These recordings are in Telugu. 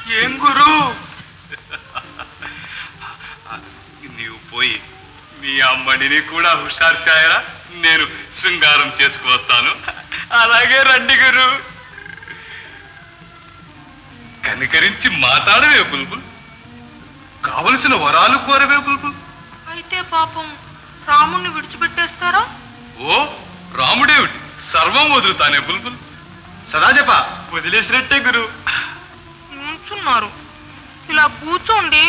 ఏం గురు నీవు పోయి మీ అమ్మడిని కూడా హుషారు చేయరా నేను శృంగారం చేసుకువస్తాను అలాగే రండి గురు కనికరించి మాట్లాడవే బుల్బుల్ కావలసిన వరాలు కోరవే బుల్బుల్ అయితే పాపం రాముణ్ణి విడిచిపెట్టేస్తారా ఓ రాముడేమిటి సర్వం వదులుతానే బుల్బుల్ సదా చెప్ప వదిలేసినట్టే గురు నుంచున్నారు ఇలా కూర్చోండి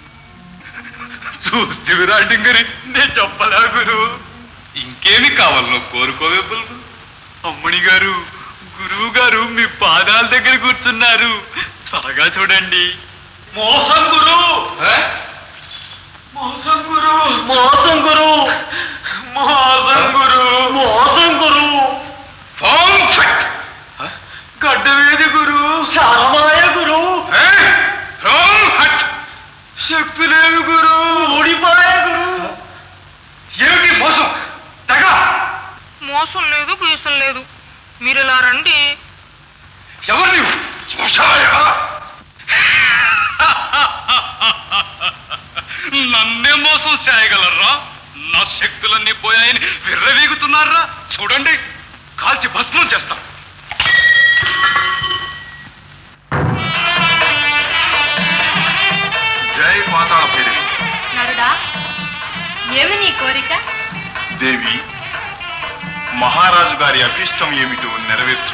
చూస్తివిరా డింగరి నేను చెప్పలా గురు ఇంకేమి కావాలనో కోరుకోవే బుల్బుల్ అమ్మణి గారు గురువు గారు మీ పాదాల దగ్గర కూర్చున్నారు త్వరగా చూడండి మోసం గురు మోసం గురు మోసం గురు మోసం గురు మోసం గురు ఫోన్ ఫట్ గడ్డవేది గురు చరమాయ గురు ఏ? ఫోన్ హట్ శక్తులేవి గురు ఊడిపాయ గురు ఏమిటి మోసం తెగ మోసం లేదు గీసం లేదు మీరు ఇలా రండి ఎవరు నీవు శ్మశాయ? నన్నే మోసం చేయగలరా నా శక్తులన్నీ పోయాయని విర్రవీగుతున్నారా చూడండి కాల్చి భస్మం చేస్తాం జై పాతాళ భైరవి నరుడా ఏమి నీ కోరిక దేవి మహారాజు గారి అభీష్టం ఏమిటో నెరవేర్చు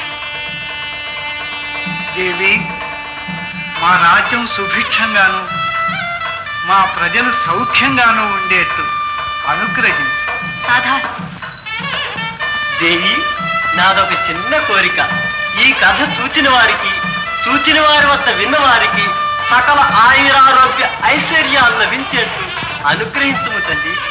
దేవి మా రాజ్యం సుభిక్షంగాను మా ప్రజలు సౌఖ్యంగాను ఉండేట్టు అనుగ్రహించు సాధా దేవి నాదొక చిన్న కోరిక ఈ కథ చూచిన వారికి చూచిన వారి వద్ద విన్న వారికి సకల ఆయురారోగ్య ఐశ్వర్యాలు లభించేట్టు అనుగ్రహించుము తల్లి